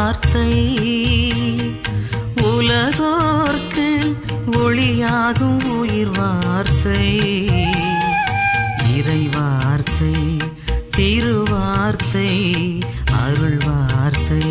வார்த்தை உலகோர்க்கு ஒளியாகும் உயிர் வார்த்தை இறை வார்த்தை திருவார்த்தை அருள் வார்த்தை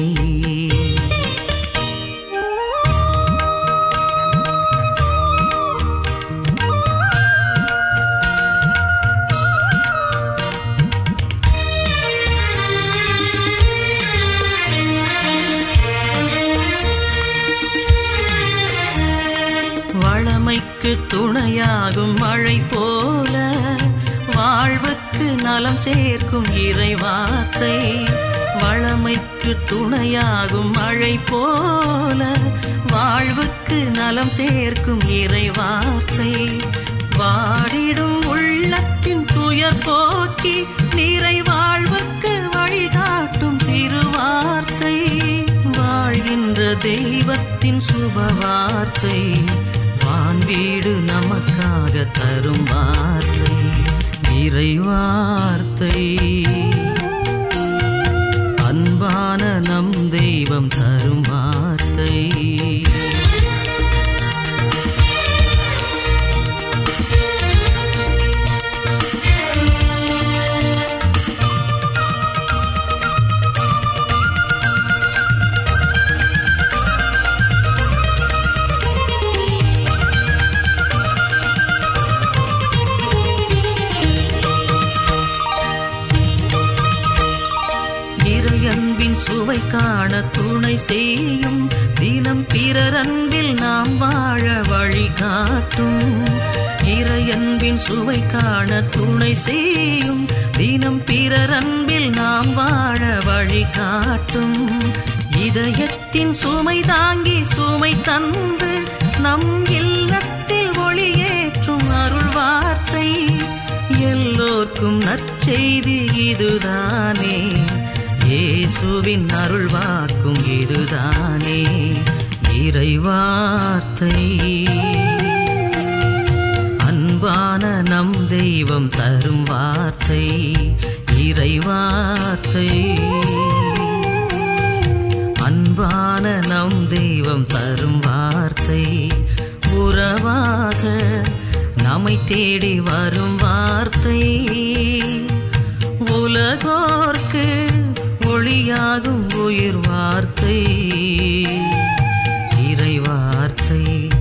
வளமைக்கு துணையாகும் மழை போல வாழ்வுக்கு நலம் சேர்க்கும் இறைவார்த்தை வளமைக்கு துணையாகும் மழை போல வாழ்வுக்கு நலம் சேர்க்கும் இறைவார்த்தை வாடிடும் உள்ளத்தின் துயர் போக்கி நிறை வாழ்வுக்கு வழிகாட்டும் திருவார்த்தை வாழ்கின்ற தெய்வத்தின் சுபவார்த்தை வான் வீடு நமக்காக தரும் வார்த்தை இறைவார்த்தை அன்பான நம் தெய்வம் தரும் வார்த்தை இறையன்பின் சுவை காண துணை செய்யும் தினம் பிறர் அன்பில் நாம் வாழ வழிகாட்டும் இறையன்பின் சுவை காண துணை செய்யும் தினம் பிறர் அன்பில் நாம் வாழ வழிகாட்டும் இதயத்தின் சுமை தாங்கி சுமை தந்து நம் இல்லத்தில் ஒளியேற்றும் அருள் வார்த்தை எல்லோர்க்கும் நற்செய்தி இதுதானே இயேசுவின் அருள் வாக்கும் இதுதானே இறைவார்த்தை அன்பான நம் தெய்வம் தரும் வார்த்தை இறைவார்த்தை அன்பான நம் தெய்வம் தரும் வார்த்தை உறவாக நம்மை தேடி வரும் வார்த்தை உலகோர்க்கு ஒளியாகும் உயிர் வார்த்தை இறை வார்த்தை